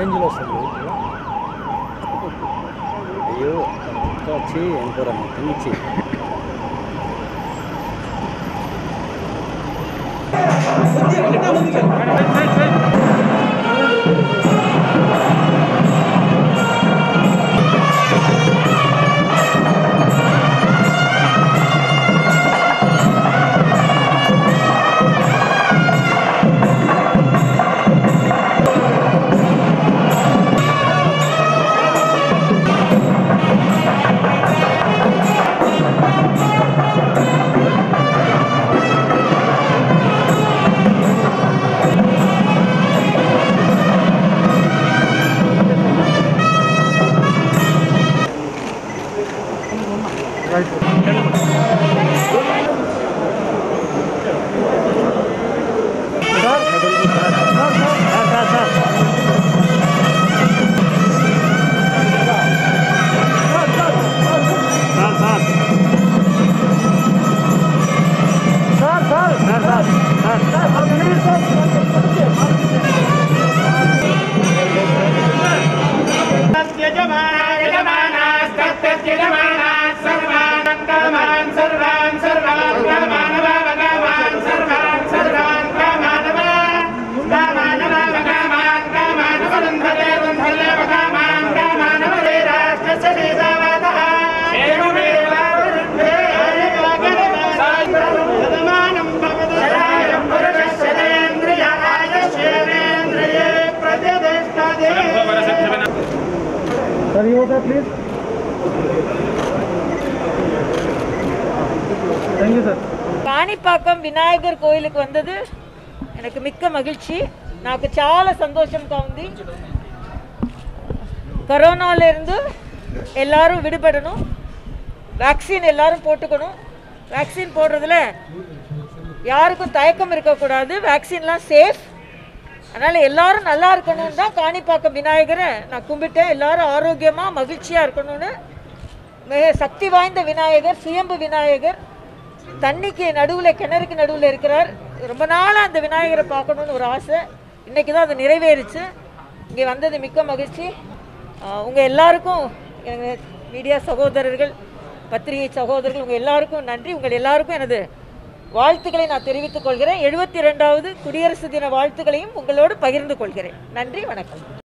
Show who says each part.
Speaker 1: రేంజ్లో వస్తుంది అయ్యో ఇంకా వచ్చి ఎంకూర మొత్తం ఇచ్చి
Speaker 2: Sir, you okay, please? Thank you, sir.
Speaker 3: Kanipakam Vinayakar కోయిలకు వందదు எனக்கு మిక్క మగిழ்చి నాకు చాలా సంతోషంగా ఉంది கரோனால இருந்து எல்லாரும் விடுபடணும் வேக்சின் எல்லாரும் போட்டுக்கணும் வேக்சின் போடுறதுல யாருக்கும் தயக்கம் இருக்கக்கூடாது வேக்சின்லாம் சேஃப் அதனால் எல்லாரும் நல்லா இருக்கணும்னு தான் காணிப்பாக்கம் விநாயகரை நான் கும்பிட்டேன் எல்லாரும் ஆரோக்கியமாக மகிழ்ச்சியாக இருக்கணும்னு மிக சக்தி வாய்ந்த விநாயகர் சுயம்பு விநாயகர் தண்ணிக்கு நடுவில் கிணறுக்கு நடுவில் இருக்கிறார் ரொம்ப நாளாக அந்த விநாயகரை பார்க்கணுன்னு ஒரு ஆசை இன்னைக்கு தான் அது நிறைவேறுச்சு இங்கே வந்தது மிக்க மகிழ்ச்சி உங்கள் எல்லாருக்கும் எங்கள் மீடியா சகோதரர்கள் பத்திரிகை சகோதரர்கள் உங்கள் எல்லாருக்கும் நன்றி உங்கள் எல்லாருக்கும் எனது வாழ்த்துக்களை நான் தெரிவித்துக் கொள்கிறேன் எழுபத்தி ரெண்டாவது குடியரசு தின வாழ்த்துக்களையும் உங்களோடு பகிர்ந்து கொள்கிறேன் நன்றி வணக்கம்